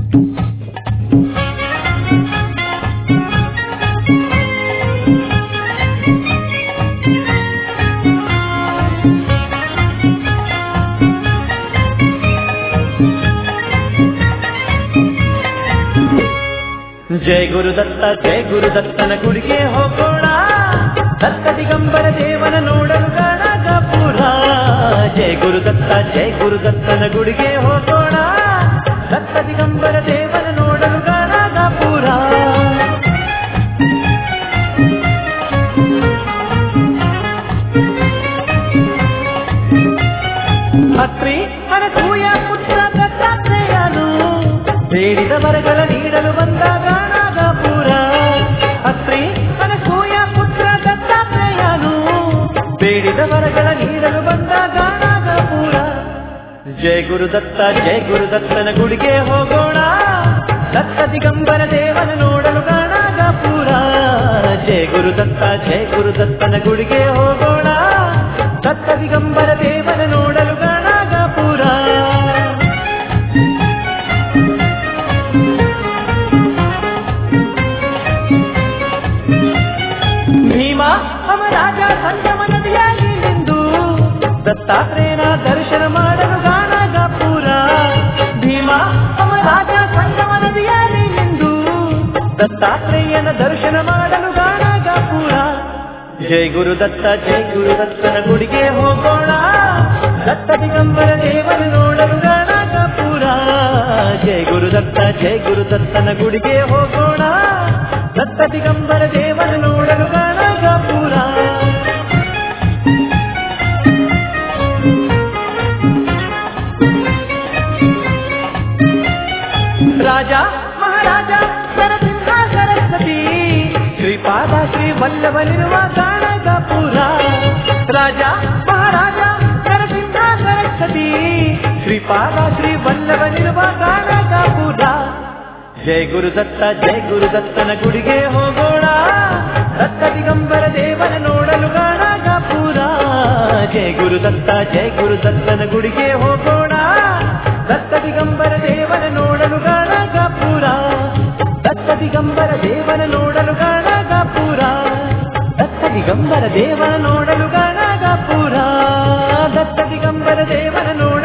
ಜಯ ಗುರುದತ್ತ ಜಯ ಗುರುದತ್ತನ ಗುಡಿಗೆ ಹೋಗೋಣ ದತ್ತ ದಿಗಂಬರ ದೇವನ ನೋಡಲು ಗಣಗಪುರ ಜಯ ಗುರುದತ್ತ ಜಯ ಗುರುದತ್ತನ ಗುಡಿಗೆ ಹೋಗೋಣ ದತ್ತ ದಿಗಂಬರ ದೇವನ ನೋಡಲು ಗಣಗಪುರ ಅತ್ರಿ ಅನಸೂಯ ಪುತ್ರ ದತ್ತಾತ್ರೇಯನು ಬೇಡಿದ ವರಗಳ ನೀಡಲು ಬಂದ ಗಾಣಾಗಪುರ ಅತ್ರಿ ಅನಸೂಯ ಪುತ್ರ ದತ್ತಾತ್ರೇಯನು ಬೇಡಿದ ವರಗಳ ನೀಡಲು ಬಂದ ಗಾಣಾಗಪುರ ಜಯ ಗುರುದತ್ತ ಜಯ ಗುರುದತ್ತನ ಗುಡಿಗೆ ಹೋಗೋಣ ದತ್ತ ದಿಗಂಬರ ದೇವನ ನೋಡಲು ಗಾಣಾಗಪುರ ಜಯ ಗುರುದತ್ತ ಜಯ ಗುರುದತ್ತನ ಗುಡಿಗೆ ಹೋಗೋಣ ದತ್ತ ದಿಗಂಬರ ದೇವನ ನೋಡಲು ಗಾಣಾಗಪುರ ಭೀಮ ಅವರಾಜ ಸಂಗಮ ನದಿಯಾಗಿ ನಿಂದು ದತ್ತಾತ್ರೇಯನ ದರ್ಶನ ಮಾಡಲು ಗಾಣಾಗಪುರ ಭೀಮ ಅವರಾಜ ಸಂಗಮ ನದಿಯಾಗಿ ನಿಂದು ದತ್ತಾತ್ರೇಯನ ದರ್ಶನ ಮಾಡಲು ಗಾಣಾಗಪುರ ಜೈ ಗುರುದತ್ತ ಜೈ ಗುರುದತ್ತನ ಗುಡಿಗೆ ಹೋಗೋಣ ದತ್ತ ದಿಗಂಬರ ದೇವನ ನೋಡಲು ಗಾಣಾಗಪುರ ಜೈ ಗುರುದತ್ತ ಜೈ ಗುರುದತ್ತನ ಗುಡಿಗೆ ಹೋಗೋಣ ದತ್ತ ದಿಗಂಬರ ದೇವನ ನೋಡಲು ಗಾಣಾಗಪುರ ರಾಜ ಮಹಾರಾಜ ಸರಸಿಂಹ ಸರಸ್ವತಿ ಶ್ರೀಪಾದ ಶ್ರೀ ವಲ್ಲಭನಿರುವ ಗಾಣಗಪುರ ರಾಜ ಮಹಾರಾಜ ಸರಸಿಂಹ ಸರಸ್ವತಿ ಶ್ರೀಪಾದ ಶ್ರೀ ವಲ್ಲಭನಿರುವ ಗಾಣಗಪುರ ಜಯ ಗುರುದತ್ತ ಜಯ ಗುರುದತ್ತನ ಗುಡಿಗೆ ಹೋಗೋಣ ದತ್ತ ದಿಗಂಬರ ದೇವನ ನೋಡಲು ಗಾಣಗಪುರ ಜಯ ಗುರುದತ್ತ ಜಯ ಗುರುದತ್ತನ ಗುಡಿಗೆ ಹೋಗೋಣ ದತ್ತ ದಿಗಂಬರ ದೇವನ ನೋಡಲು ಗಾಣಗಪುರ ದತ್ತ ದಿಗಂಬರ ದೇವನ ನೋಡಲು ಗಾಣಗಪುರ ದತ್ತ ದಿಗಂಬರ ದೇವನ ನೋಡಲು ಗಾಣಗಪುರ ದತ್ತ ದಿಗಂಬರ ದೇವನ ನೋಡಲು